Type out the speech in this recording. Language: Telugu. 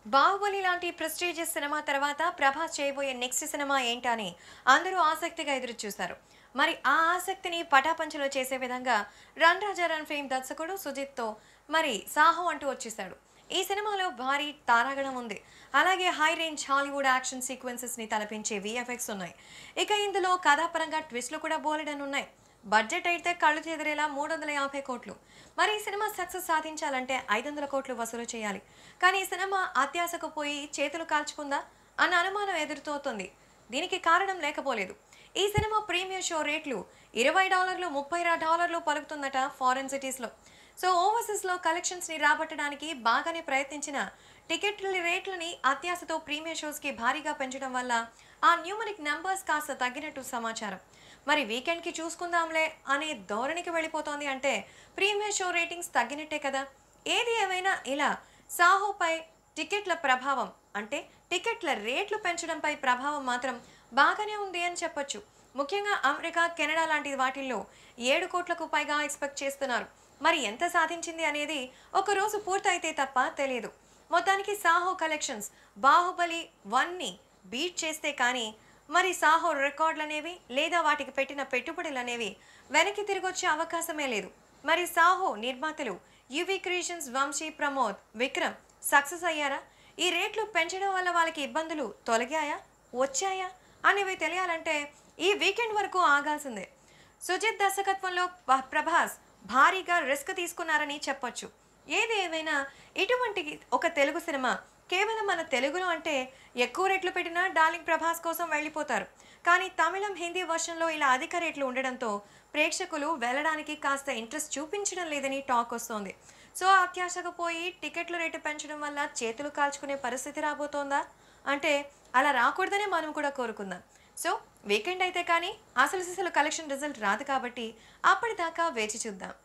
బాహుబలి లాంటి ప్రెస్టీజియస్ సినిమా తర్వాత ప్రభాస్ చేయబోయే నెక్స్ట్ సినిమా ఏంటని అందరూ ఆసక్తిగా ఎదురు చూశారు మరి ఆ ఆసక్తిని పటాపంచలో చేసే విధంగా రన్ రాజా రన్ ఫేమ్ దర్శకుడు సుజిత్తో మరి సాహో అంటూ వచ్చేసాడు ఈ సినిమాలో భారీ తారాగణం ఉంది అలాగే high range Hollywood action sequences ని తలపించే విఎఫ్ఎక్స్ ఉన్నాయి ఇక ఇందులో కథాపరంగా ట్విస్ట్లు కూడా బోలెడని ఉన్నాయి బడ్జెట్ అయితే కళ్ళు చెదిరేలా మూడు వందల యాభై కోట్లు మరి ఈ సినిమా సక్సెస్ సాధించాలంటే ఐదు వందల కోట్లు వసూలు చేయాలి కానీ ఈ సినిమా అత్యాశకు పోయి చేతులు కాల్చుకుందా అన్న అనుమానం ఎదురుతోతుంది దీనికి కారణం లేకపోలేదు ఈ సినిమా ప్రీమియర్ షో రేట్లు ఇరవై డాలర్లు ముప్పై డాలర్లు పలుకుతుందట ఫారెన్ సిటీస్లో సో ఓవర్సీస్లో కలెక్షన్స్ని రాబట్టడానికి బాగానే ప్రయత్నించిన టికెట్ల రేట్లని అత్యాశతో ప్రీమియర్ షోస్కి భారీగా పెంచడం వల్ల ఆ న్యూమరిక్ నెంబర్స్ కాస్త తగ్గినట్టు సమాచారం మరి వీకెండ్కి చూసుకుందాంలే అనే ధోరణికి వెళ్ళిపోతోంది అంటే ప్రీమియర్ షో రేటింగ్స్ తగ్గినట్టే కదా ఏది ఏమైనా ఇలా సాహోపై టికెట్ల ప్రభావం అంటే టికెట్ల రేట్లు పెంచడంపై ప్రభావం మాత్రం బాగానే ఉంది అని చెప్పొచ్చు ముఖ్యంగా అమెరికా కెనడా లాంటి వాటిల్లో ఏడు కోట్లకు పైగా ఎక్స్పెక్ట్ చేస్తున్నారు మరి ఎంత సాధించింది అనేది ఒక రోజు పూర్తయితే తప్ప తెలియదు మొత్తానికి సాహో కలెక్షన్స్ బాహుబలి వన్ని బీట్ చేస్తే కానీ మరి సాహో రికార్డులు అనేవి లేదా వాటికి పెట్టిన పెట్టుబడులు అనేవి వెనక్కి తిరిగి వచ్చే అవకాశమే లేదు మరి సాహో నిర్మాతలు యువి క్రియేషన్స్ వంశీ ప్రమోద్ విక్రమ్ సక్సెస్ అయ్యారా ఈ రేట్లు పెంచడం వల్ల వాళ్ళకి ఇబ్బందులు తొలగాయా వచ్చాయా అనేవి తెలియాలంటే ఈ వీకెండ్ వరకు ఆగాల్సిందే సుజిత్ దర్శకత్వంలో ప- ప్రభాస్ భారీగా రిస్క్ తీసుకున్నారని చెప్పొచ్చు ఏది ఏమైనా ఇటువంటి ఒక తెలుగు సినిమా కేవలం మన తెలుగులో అంటే ఎక్కువ రేట్లు పెట్టినా డార్లింగ్ ప్రభాస్ కోసం వెళ్ళిపోతారు కానీ తమిళం హిందీ వర్షన్లో ఇలా అధిక రేట్లు ఉండడంతో ప్రేక్షకులు వెళ్ళడానికి కాస్త ఇంట్రెస్ట్ చూపించడం లేదని టాక్ వస్తోంది సో అత్యాశకు పోయి టికెట్ల రేటు పెంచడం వల్ల చేతులు కాల్చుకునే పరిస్థితి రాబోతోందా అంటే అలా రాకూడదనే మనం కూడా కోరుకుందాం సో వీకెండ్ అయితే కానీ అసలు సిసలు కలెక్షన్ రిజల్ట్ రాదు కాబట్టి అప్పటిదాకా వేచి చూద్దాం